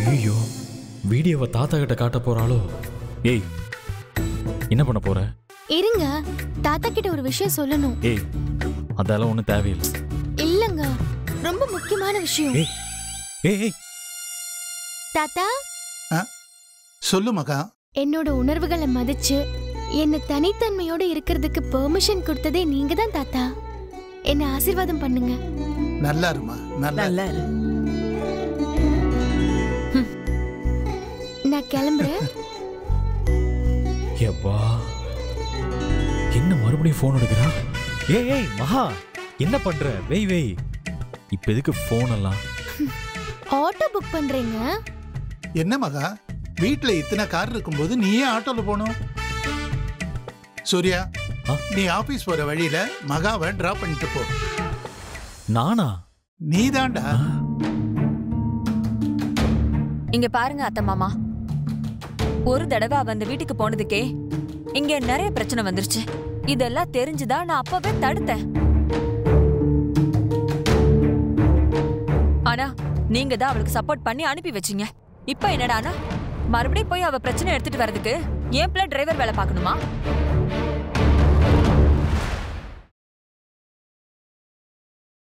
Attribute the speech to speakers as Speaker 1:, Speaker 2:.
Speaker 1: ஐயோ வீடியோவை தாத்தா கிட்ட காட்ட போறாளோ ஏய் என்ன பண்ண போற
Speaker 2: இருங்க தாத்தா கிட்ட ஒரு விஷயம் சொல்லணும்
Speaker 1: ஏய் அதெல்லாம் ஒன்றும் தேவையில்லை
Speaker 2: இல்லங்க ரொம்ப முக்கியமான விஷயம்
Speaker 1: ஏய் ஏய் ஏய்
Speaker 2: தாத்தா
Speaker 3: சொல்லு மகா
Speaker 2: என்னோட உணர்வுகளை மதிச்சு என்ன தனித்தன்மையோட இருக்கிறதுக்கு பெர்மிஷன் கொடுத்ததே நீங்க தான் தாத்தா என்ன ஆசீர்வாதம் பண்ணுங்க
Speaker 3: நல்லா இருமா நல்லா இரு.
Speaker 4: நல்லா இரு.
Speaker 2: நான் கிளம்புறேன்
Speaker 1: எப்பா என்ன மறுபடியும் ஃபோன் எடுக்கிறா ஏய் ஏய் மகா என்ன பண்ற வெய் வெய் இப்ப எதுக்கு ஃபோன் எல்லாம்
Speaker 2: ஆட்டோ புக் பண்றீங்க
Speaker 3: என்ன மகா வீட்ல இத்தனை கார் இருக்கும்போது நீ ஏன் ஆட்டோல போகணும் சூர்யா
Speaker 1: ஆ?
Speaker 3: நீ ஆபீஸ் போற வழியில மகாவை டிராப் பண்ணிட்டு போ
Speaker 1: நானா
Speaker 3: நீதான்டா
Speaker 1: ஆ,
Speaker 5: இங்க பாருங்க அத்தை மாமா ஒரு தடவை அவ அந்த வீட்டுக்கு போனதுக்கே இங்க நிறைய பிரச்சனை வந்துருச்சு இதெல்லாம் தெரிஞ்சுதான் நான் அப்பவே தடுத்தேன் ஆனா நீங்க தான் அவளுக்கு சப்போர்ட் பண்ணி அனுப்பி வச்சீங்க இப்ப என்னடானா மறுபடியும் போய் அவ பிரச்சனை எடுத்துட்டு வர்றதுக்கு ஏன் பிள்ளை டிரைவர் வேலை பார்க்கணுமா